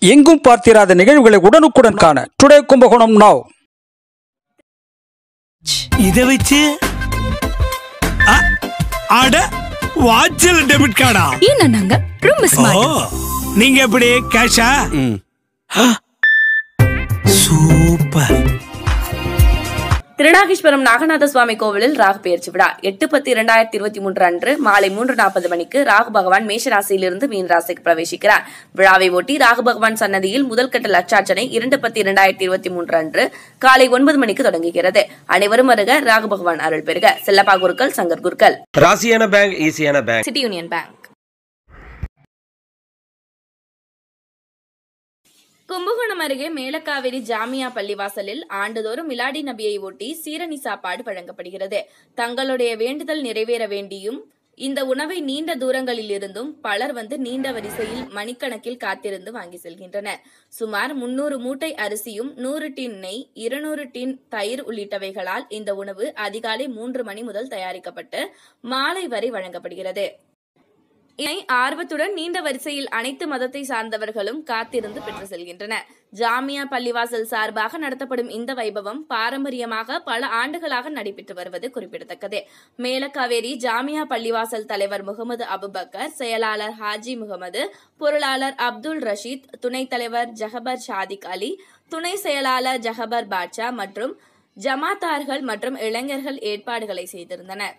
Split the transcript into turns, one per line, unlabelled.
எங்கும் பார்த்திராத நிகழ்வுகளை உடனுக்குடன் காண டுடே கும்பகோணம் நாவ்
இத வச்சு அ- அட வாட்சில் டெபிட் கார்டா
ஏன்னா நாங்க ரொம்ப
ஓ
ஸ்மார்ட்
நீங்க எப்படி கேஷா சூப்பர்
திருநாகேஸ்வரம் நாகநாத சுவாமி கோவிலில் ராகு பெயர்ச்சி விழா எட்டு பத்து இரண்டாயிரத்தி இருபத்தி மூன்று அன்று மாலை மூன்று நாற்பது மணிக்கு ராகு பகவான் மேஷ ராசியிலிருந்து மீன் ராசிக்கு பிரவேசிக்கிறார் விழாவை ஒட்டி ராகு பகவான் சன்னதியில் முதல் கட்ட லட்சார்ச்சனை இரண்டு பத்து இரண்டாயிரத்தி இருபத்தி மூன்று அன்று காலை ஒன்பது மணிக்கு தொடங்குகிறது அனைவரும் வருக ராகு பகவான் அருள் பெறுக செல்லப்பா குருக்கள் சங்கர் குருக்கள்
ராசியான பேங்க் ஈஸியான bank
City Union Bank Kumbakonam அருகே மேலக்காவேரி ஜாமியா பள்ளிவாசலில் ஆண்டுதோறும் மிலாடி நபியை ஒட்டி சீரணி சாப்பாடு வழங்கப்படுகிறது தங்களுடைய வேண்டுதல் நிறைவேற வேண்டியும் இந்த உணவை நீண்ட தூரங்களில் இருந்தும் பலர் வந்து நீண்ட வரிசையில் மணிக்கணக்கில் காத்திருந்து வாங்கி செல்கின்றனர் சுமார் முன்னூறு மூட்டை அரிசியும் நூறு டின் நெய் இருநூறு டின் தயிர் உள்ளிட்டவைகளால் இந்த உணவு அதிகாலை மூன்று மணி முதல் தயாரிக்கப்பட்டு மாலை வரை வழங்கப்படுகிறது இதை ஆர்வத்துடன் நீண்ட வரிசையில் அனைத்து மதத்தை சார்ந்தவர்களும் காத்திருந்து பெற்று செல்கின்றனர் ஜாமியா பள்ளிவாசல் சார்பாக நடத்தப்படும் இந்த வைபவம் பாரம்பரியமாக பல ஆண்டுகளாக நடைபெற்று வருவது குறிப்பிடத்தக்கது மேலக்காவேரி ஜாமியா பள்ளிவாசல் தலைவர் முகமது அபுபக்கர் செயலாளர் ஹாஜி முகமது பொருளாளர் அப்துல் ரஷீத் துணைத் தலைவர் ஜஹபர் ஷாதிக் அலி துணை செயலாளர் ஜஹபர் பாட்ஷா மற்றும் ஜமாத்தார்கள் மற்றும் இளைஞர்கள் ஏற்பாடுகளை செய்திருந்தனர்